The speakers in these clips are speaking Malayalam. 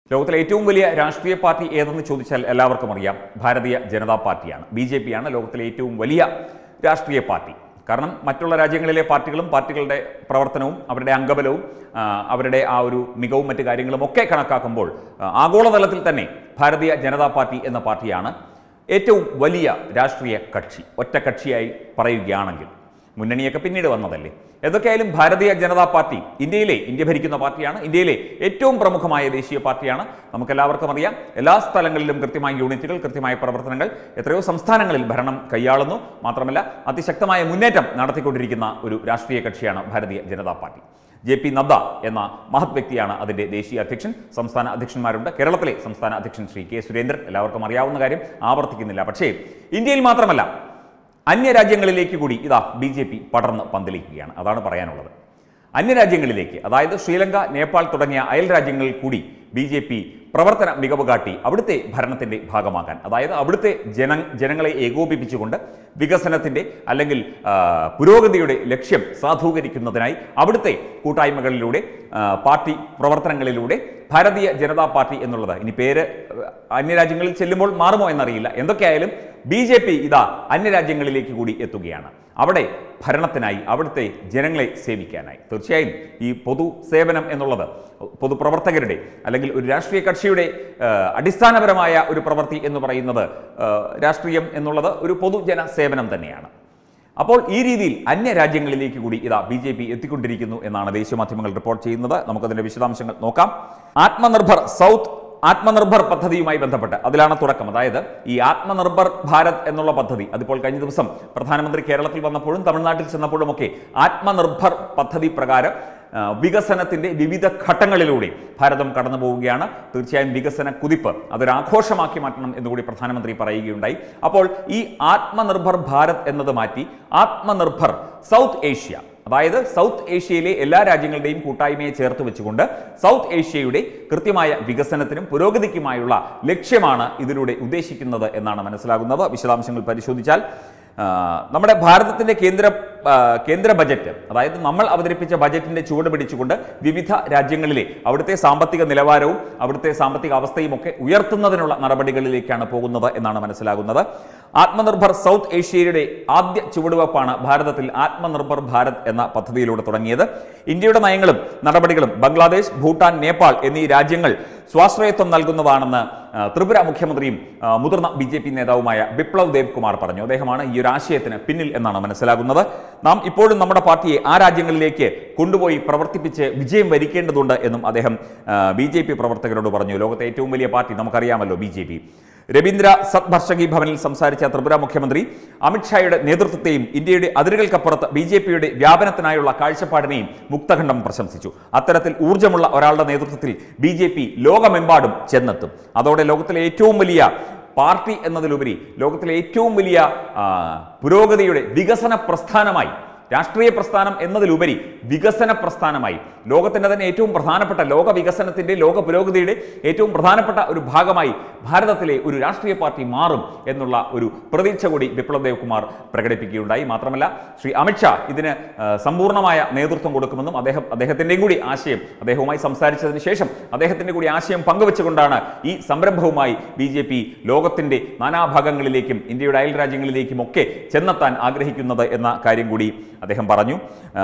ലോകത്തിലെ ഏറ്റവും വലിയ രാഷ്ട്രീയ പാർട്ടി ഏതെന്ന് ചോദിച്ചാൽ എല്ലാവർക്കും അറിയാം ഭാരതീയ ജനതാ പാർട്ടിയാണ് ബി ജെ പിയാണ് ലോകത്തിലെ ഏറ്റവും വലിയ രാഷ്ട്രീയ പാർട്ടി കാരണം മറ്റുള്ള രാജ്യങ്ങളിലെ പാർട്ടികളും പാർട്ടികളുടെ പ്രവർത്തനവും അവരുടെ അംഗബലവും ആ, അവരുടെ ആ ഒരു മികവും മറ്റു കാര്യങ്ങളും ഒക്കെ കണക്കാക്കുമ്പോൾ ആ, ആഗോളതലത്തിൽ തന്നെ ഭാരതീയ ജനതാ പാർട്ടി എന്ന പാർട്ടിയാണ് ഏറ്റവും വലിയ രാഷ്ട്രീയ കക്ഷി ഒറ്റ കക്ഷിയായി പറയുകയാണെങ്കിൽ മുന്നണിയൊക്കെ പിന്നീട് വന്നതല്ലേ എന്തൊക്കെയായാലും ഭാരതീയ ജനതാ പാർട്ടി ഇന്ത്യയിലെ ഇന്ത്യ ഭരിക്കുന്ന പാർട്ടിയാണ് ഇന്ത്യയിലെ ഏറ്റവും പ്രമുഖമായ ദേശീയ പാർട്ടിയാണ് നമുക്കെല്ലാവർക്കും അറിയാം എല്ലാ സ്ഥലങ്ങളിലും കൃത്യമായ യൂണിറ്റുകൾ കൃത്യമായ പ്രവർത്തനങ്ങൾ എത്രയോ സംസ്ഥാനങ്ങളിൽ ഭരണം കൈയാളുന്നു മാത്രമല്ല അതിശക്തമായ മുന്നേറ്റം നടത്തിക്കൊണ്ടിരിക്കുന്ന ഒരു രാഷ്ട്രീയ കക്ഷിയാണ് Bharatiya Janata party J P Nadda എന്ന മഹത് വ്യക്തിയാണ് അതിന്റെ ദേശീയ അധ്യക്ഷൻ സംസ്ഥാന അധ്യക്ഷന്മാരുണ്ട് കേരളത്തിലെ സംസ്ഥാന അധ്യക്ഷൻ ശ്രീ കെ സുരേന്ദ്രൻ എല്ലാവർക്കും അറിയാവുന്ന കാര്യം ആവർത്തിക്കുന്നില്ല പക്ഷേ ഇന്ത്യയിൽ മാത്രമല്ല അന്യരാജ്യങ്ങളിലേക്ക് കൂടി ഇതാ ബി ജെ പി പടർന്ന് പന്തലിക്കുകയാണ് അതാണ് പറയാനുള്ളത് അന്യരാജ്യങ്ങളിലേക്ക് അതായത് ശ്രീലങ്ക നേപ്പാൾ തുടങ്ങിയ അയൽ രാജ്യങ്ങളിൽ കൂടി ബി ജെ പി പ്രവർത്തന മികവ് കാട്ടി അവിടുത്തെ ഭരണത്തിന്റെ ഭാഗമാകാൻ അതായത് അവിടുത്തെ ജന ജനങ്ങളെ ഏകോപിപ്പിച്ചുകൊണ്ട് വികസനത്തിന്റെ അല്ലെങ്കിൽ ആ, പുരോഗതിയുടെ ലക്ഷ്യം സാധൂകരിക്കുന്നതിനായി അവിടുത്തെ കൂട്ടായ്മകളിലൂടെ ആ, പാർട്ടി പ്രവർത്തനങ്ങളിലൂടെ ഭാരതീയ ജനതാ പാർട്ടി എന്നുള്ളത് ഇനി പേര് ആ, അന്യരാജ്യങ്ങളിൽ ചെല്ലുമ്പോൾ മാറുമോ എന്നറിയില്ല എന്തൊക്കെയായാലും ബി ജെ പി ഇതാ അന്യരാജ്യങ്ങളിലേക്ക് കൂടി എത്തുകയാണ് അവിടെ ഭരണത്തിനായി അവിടുത്തെ ജനങ്ങളെ സേവിക്കാനായി തീർച്ചയായും ഈ പൊതു സേവനം എന്നുള്ളത് പൊതുപ്രവർത്തകരുടെ അല്ലെങ്കിൽ ഒരു രാഷ്ട്രീയ കക്ഷിയുടെ ആ, അടിസ്ഥാനപരമായ ഒരു പ്രവൃത്തി എന്ന് പറയുന്നത് ആ, രാഷ്ട്രീയം എന്നുള്ളത് ഒരു പൊതുജന സേവനം തന്നെയാണ് അപ്പോൾ ഈ രീതിയിൽ അന്യ രാജ്യങ്ങളിലേക്ക് കൂടി ഇതാ ബി ജെ പി എത്തിക്കൊണ്ടിരിക്കുന്നു എന്നാണ് ദേശീയ മാധ്യമങ്ങൾ റിപ്പോർട്ട് ചെയ്യുന്നത് നമുക്കതിന്റെ വിശദാംശങ്ങൾ നോക്കാം ആത്മനിർഭർ സൗത്ത് ആത്മനിർഭർ പദ്ധതിയുമായി ബന്ധപ്പെട്ട് അതിലാണ് തുടക്കം അതായത് ഈ ആത്മനിർഭർ ഭാരത് എന്നുള്ള പദ്ധതി അതിപ്പോൾ കഴിഞ്ഞ ദിവസം പ്രധാനമന്ത്രി കേരളത്തിൽ വന്നപ്പോഴും തമിഴ്നാട്ടിൽ ചെന്നപ്പോഴുമൊക്കെ ആത്മനിർഭർ പദ്ധതി പ്രകാരം ആ, വികസനത്തിന്റെ വിവിധ ഘട്ടങ്ങളിലൂടെ ഭാരതം കടന്നു പോവുകയാണ് തീർച്ചയായും വികസന കുതിപ്പ് അതൊരു ആഘോഷമാക്കി മാറ്റണം എന്നുകൂടി പ്രധാനമന്ത്രി പറയുകയുണ്ടായി അപ്പോൾ ഈ ആത്മനിർഭർ ഭാരത് എന്നത് മാറ്റി ആത്മനിർഭർ സൗത്ത് ഏഷ്യ അതായത് സൗത്ത് ഏഷ്യയിലെ എല്ലാ രാജ്യങ്ങളുടെയും കൂട്ടായ്മയെ ചേർത്ത് വെച്ചുകൊണ്ട് സൗത്ത് ഏഷ്യയുടെ കൃത്യമായ വികസനത്തിനും പുരോഗതിക്കുമായുള്ള ലക്ഷ്യമാണ് ഇതിലൂടെ ഉദ്ദേശിക്കുന്നത് എന്നാണ് മനസ്സിലാകുന്നത് വിശദാംശങ്ങൾ പരിശോധിച്ചാൽ ആ, നമ്മുടെ ഭാരതത്തിന്റെ കേന്ദ്ര ആ, കേന്ദ്ര ബജറ്റ് അതായത് നമ്മൾ അവതരിപ്പിച്ച ബജറ്റിന്റെ ചുവട് പിടിച്ചുകൊണ്ട് വിവിധ രാജ്യങ്ങളിലെ അവിടുത്തെ സാമ്പത്തിക നിലവാരവും അവിടുത്തെ സാമ്പത്തിക അവസ്ഥയും ഒക്കെ ഉയർത്തുന്നതിനുള്ള നടപടികളിലേക്കാണ് പോകുന്നത് എന്നാണ് മനസ്സിലാകുന്നത് ആത്മനിർഭർ സൗത്ത് ഏഷ്യയുടെ ആദ്യ ചുവടുവെപ്പാണ് ഭാരതത്തിൽ ആത്മനിർഭർ ഭാരത് എന്ന പദ്ധതിയിലൂടെ തുടങ്ങിയത് ഇന്ത്യയുടെ നയങ്ങളും നടപടികളും ബംഗ്ലാദേശ് ഭൂട്ടാൻ നേപ്പാൾ എന്നീ രാജ്യങ്ങൾ സ്വാശ്രയത്വം നൽകുന്നതാണെന്ന് ആ, ത്രിപുര മുഖ്യമന്ത്രിയും ആ, മുതിർന്ന ബി ജെ പി നേതാവുമായ ബിപ്ലവ് ദേവ് കുമാർ പറഞ്ഞു അദ്ദേഹമാണ് ഈ ഒരു ആശയത്തിന് പിന്നിൽ എന്നാണ് മനസ്സിലാകുന്നത് നാം ഇപ്പോഴും നമ്മുടെ പാർട്ടിയെ ആ രാജ്യങ്ങളിലേക്ക് കൊണ്ടുപോയി പ്രവർത്തിപ്പിച്ച് വിജയം വരിക്കേണ്ടതുണ്ട് എന്നും അദ്ദേഹം ബി ജെ പി പ്രവർത്തകരോട് പറഞ്ഞു ലോകത്തെ ഏറ്റവും വലിയ പാർട്ടി നമുക്കറിയാമല്ലോ ബി ജെ പി രവീന്ദ്ര സത്ഭർഷകി ഭവനിൽ സംസാരിച്ച ത്രിപുര മുഖ്യമന്ത്രി അമിത്ഷായുടെ നേതൃത്വത്തെയും ഇന്ത്യയുടെ അതിരുകൾക്കപ്പുറത്ത് ബി ജെ പിയുടെ വ്യാപനത്തിനായുള്ള കാഴ്ചപ്പാടിനെയും മുക്തഖണ്ഡം പ്രശംസിച്ചു അത്തരത്തിൽ ഊർജ്ജമുള്ള ഒരാളുടെ നേതൃത്വത്തിൽ ബി ജെ പി ലോകമെമ്പാടും ചെന്നെത്തും അതോടെ ലോകത്തിലെ ഏറ്റവും വലിയ പാർട്ടി എന്നതിലുപരി ലോകത്തിലെ ഏറ്റവും വലിയ ആ, പുരോഗതിയുടെ വികസന പ്രസ്ഥാനമായി രാഷ്ട്രീയ പ്രസ്ഥാനം എന്നതിലുപരി വികസന പ്രസ്ഥാനമായി ലോകത്തിൻ്റെ തന്നെ ഏറ്റവും പ്രധാനപ്പെട്ട ലോക വികസനത്തിൻ്റെ ലോക പുരോഗതിയുടെ ഏറ്റവും പ്രധാനപ്പെട്ട ഒരു ഭാഗമായി ഭാരതത്തിലെ ഒരു രാഷ്ട്രീയ പാർട്ടി മാറും എന്നുള്ള ഒരു പ്രതീക്ഷ കൂടി ബിപ്ലബ് ദേവ് കുമാർ പ്രകടിപ്പിക്കുകയുണ്ടായി മാത്രമല്ല ശ്രീ അമിത്ഷാ ഇതിന് ആ, സമ്പൂർണ്ണമായ നേതൃത്വം കൊടുക്കുമെന്നും അദ്ദേഹം അദ്ദേഹത്തിൻ്റെയും കൂടി ആശയം അദ്ദേഹവുമായി സംസാരിച്ചതിന് ശേഷം അദ്ദേഹത്തിൻ്റെ കൂടി ആശയം പങ്കുവെച്ചുകൊണ്ടാണ് ഈ സംരംഭവുമായി ബി ജെ പി ലോകത്തിൻ്റെ നാനാഭാഗങ്ങളിലേക്കും ഇന്ത്യയുടെ അയൽ രാജ്യങ്ങളിലേക്കും ഒക്കെ ചെന്നെത്താൻ ആഗ്രഹിക്കുന്നത് എന്ന കാര്യം കൂടി അദ്ദേഹം പറഞ്ഞു ആ,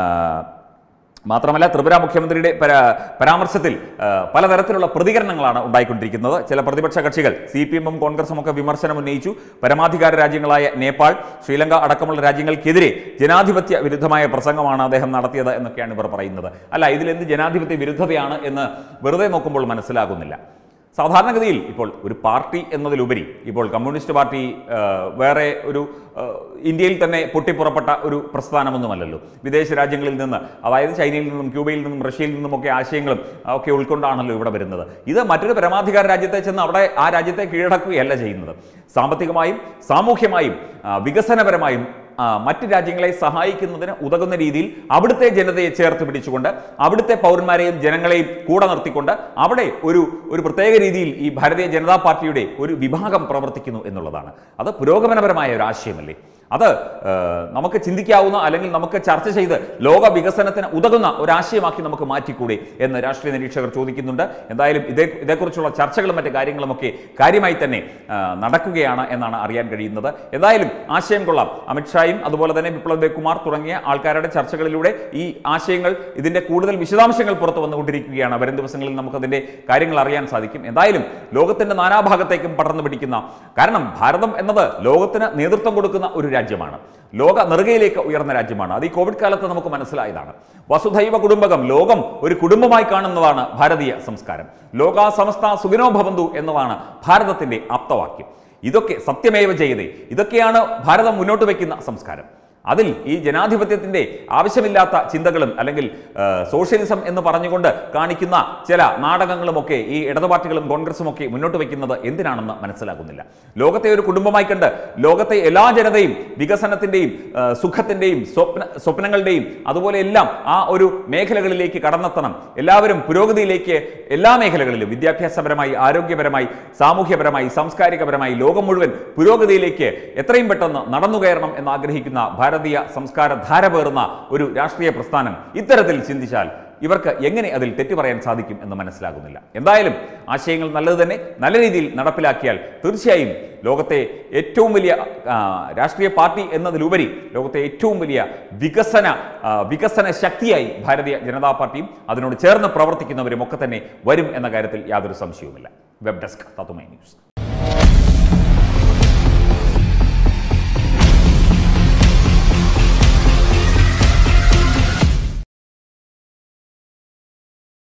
മാത്രമല്ല ത്രിപുര മുഖ്യമന്ത്രിയുടെ പരാ പരാമർശത്തിൽ ആ, പലതരത്തിലുള്ള പ്രതികരണങ്ങളാണ് ഉണ്ടായിക്കൊണ്ടിരിക്കുന്നത് ചില പ്രതിപക്ഷ കക്ഷികൾ സി പി എമ്മും കോൺഗ്രസും ഒക്കെ വിമർശനം ഉന്നയിച്ചു പരമാധികാര രാജ്യങ്ങളായ നേപ്പാൾ ശ്രീലങ്ക അടക്കമുള്ള രാജ്യങ്ങൾക്കെതിരെ ജനാധിപത്യ വിരുദ്ധമായ പ്രസംഗമാണ് അദ്ദേഹം നടത്തിയത് എന്നൊക്കെയാണ് ഇവർ പറയുന്നത് അല്ല ഇതിലെന്ത് ജനാധിപത്യ വിരുദ്ധതയാണ് എന്ന് വെറുതെ നോക്കുമ്പോൾ മനസ്സിലാകുന്നില്ല സാധാരണഗതിയിൽ ഇപ്പോൾ ഒരു പാർട്ടി എന്നതിലുപരി ഇപ്പോൾ കമ്മ്യൂണിസ്റ്റ് പാർട്ടി ആ, വേറെ ഒരു ആ, ഇന്ത്യയിൽ തന്നെ പൊട്ടിപ്പുറപ്പെട്ട ഒരു പ്രസ്ഥാനമൊന്നുമല്ലല്ലോ വിദേശ രാജ്യങ്ങളിൽ നിന്ന് അതായത് ചൈനയിൽ നിന്നും ക്യൂബയിൽ നിന്നും റഷ്യയിൽ നിന്നുമൊക്കെ ആശയങ്ങളും ഒക്കെ ഉൾക്കൊണ്ടാണല്ലോ ഇവിടെ വരുന്നത് ഇത് മറ്റൊരു പരമാധികാര രാജ്യത്തെ ചെന്ന് അവിടെ ആ രാജ്യത്തെ കീഴടക്കുകയല്ല ചെയ്യുന്നത് സാമ്പത്തികമായും സാമൂഹ്യമായും ആ, വികസനപരമായും ആ, മറ്റ് രാജ്യങ്ങളെ സഹായിക്കുന്നതിന് ഉതകുന്ന രീതിയിൽ അവിടുത്തെ ജനതയെ ചേർത്ത് പിടിച്ചുകൊണ്ട് അവിടുത്തെ പൗരന്മാരെയും ജനങ്ങളെയും കൂടെ നിർത്തിക്കൊണ്ട് അവിടെ ഒരു ഒരു പ്രത്യേക രീതിയിൽ ഈ ഭാരതീയ ജനതാ പാർട്ടിയുടെ ഒരു വിഭാഗം പ്രവർത്തിക്കുന്നു എന്നുള്ളതാണ് അത് പുരോഗമനപരമായ ഒരു ആശയമല്ലേ അത് ഏഹ്, നമുക്ക് ചിന്തിക്കാവുന്ന അല്ലെങ്കിൽ നമുക്ക് ചർച്ച ചെയ്ത് ലോക വികസനത്തിന് ഉതകുന്ന ഒരാശയമാക്കി നമുക്ക് മാറ്റിക്കൂടെ എന്ന് രാഷ്ട്രീയ നിരീക്ഷകർ ചോദിക്കുന്നുണ്ട് എന്തായാലും ഇതേ ഇതേക്കുറിച്ചുള്ള ചർച്ചകളും മറ്റ് കാര്യങ്ങളുമൊക്കെ കാര്യമായി തന്നെ ആ, നടക്കുകയാണ് എന്നാണ് അറിയാൻ കഴിയുന്നത് എന്തായാലും ആശയം കൊള്ളാം അമിത്ഷായും അതുപോലെ തന്നെ വിപ്ലവ് ദേവ്കുമാർ തുടങ്ങിയ ആൾക്കാരുടെ ചർച്ചകളിലൂടെ ഈ ആശയങ്ങൾ ഇതിന്റെ കൂടുതൽ വിശദാംശങ്ങൾ പുറത്തു വന്നുകൊണ്ടിരിക്കുകയാണ് വരും ദിവസങ്ങളിൽ നമുക്കതിന്റെ കാര്യങ്ങൾ അറിയാൻ സാധിക്കും എന്തായാലും ലോകത്തിന്റെ നാനാഭാഗത്തേക്കും പടർന്നു പിടിക്കുന്ന കാരണം ഭാരതം എന്നത് ലോകത്തിന് നേതൃത്വം കൊടുക്കുന്ന ഒരു രാജ്യമാണ് ലോക നെറുകയിലേക്ക് ഉയർന്ന രാജ്യമാണ് അത് ഈ കോവിഡ് കാലത്ത് നമുക്ക് മനസ്സിലായതാണ് വസുധൈവ കുടുംബകം ലോകം ഒരു കുടുംബമായി കാണുന്നതാണ് ഭാരതീയ സംസ്കാരം ലോക സമസ്ത സുഖിനോ ഭവന്തു എന്നതാണ് ഭാരതത്തിന്റെ ആപ്തവാക്യം ഇതൊക്കെ സത്യമേവ ചെയ്തേ ഇതൊക്കെയാണ് ഭാരതം മുന്നോട്ട് വയ്ക്കുന്ന സംസ്കാരം അതിൽ ഈ ജനാധിപത്യത്തിന്റെ ആവശ്യമില്ലാത്ത ചിന്തകളും അല്ലെങ്കിൽ ആ, സോഷ്യലിസം എന്ന് പറഞ്ഞുകൊണ്ട് കാണിക്കുന്ന ചില നാടകങ്ങളുമൊക്കെ ഈ ഇടതു പാർട്ടികളും കോൺഗ്രസും ഒക്കെ മുന്നോട്ട് വയ്ക്കുന്നത് എന്തിനാണെന്ന് മനസ്സിലാകുന്നില്ല ലോകത്തെ ഒരു കുടുംബമായി കണ്ട് ലോകത്തെ എല്ലാ ജനതയും വികസനത്തിന്റെയും ആ, സുഖത്തിന്റെയും സ്വപ്ന സ്വപ്നങ്ങളുടെയും അതുപോലെ എല്ലാം ആ ഒരു മേഖലകളിലേക്ക് കടന്നെത്തണം എല്ലാവരും പുരോഗതിയിലേക്ക് എല്ലാ മേഖലകളിലും വിദ്യാഭ്യാസപരമായി ആരോഗ്യപരമായി സാമൂഹ്യപരമായി സാംസ്കാരികപരമായി ലോകം മുഴുവൻ പുരോഗതിയിലേക്ക് എത്രയും പെട്ടെന്ന് നടന്നു കയറണം എന്ന് ആഗ്രഹിക്കുന്ന ഭാരതീയ സംസ്കാര ധാര പേറുന്ന ഒരു രാഷ്ട്രീയ പ്രസ്ഥാനം ഇത്തരത്തിൽ ചിന്തിച്ചാൽ ഇവർക്ക് എങ്ങനെ അതിൽ തെറ്റു പറയാൻ സാധിക്കും എന്ന് മനസ്സിലാകുന്നില്ല എന്തായാലും ആശയങ്ങൾ നല്ലത് തന്നെ നല്ല രീതിയിൽ നടപ്പിലാക്കിയാൽ തീർച്ചയായും ലോകത്തെ ഏറ്റവും വലിയ ആ, രാഷ്ട്രീയ പാർട്ടി എന്നതിലുപരി ലോകത്തെ ഏറ്റവും വലിയ വികസന ആ, വികസന ശക്തിയായി ഭാരതീയ ജനതാ പാർട്ടിയും അതിനോട് ചേർന്ന് പ്രവർത്തിക്കുന്നവരും ഒക്കെ തന്നെ വരും എന്ന കാര്യത്തിൽ യാതൊരു സംശയവുമില്ല വെബ് ഡെസ്ക് തത്തുമൈ ന്യൂസ്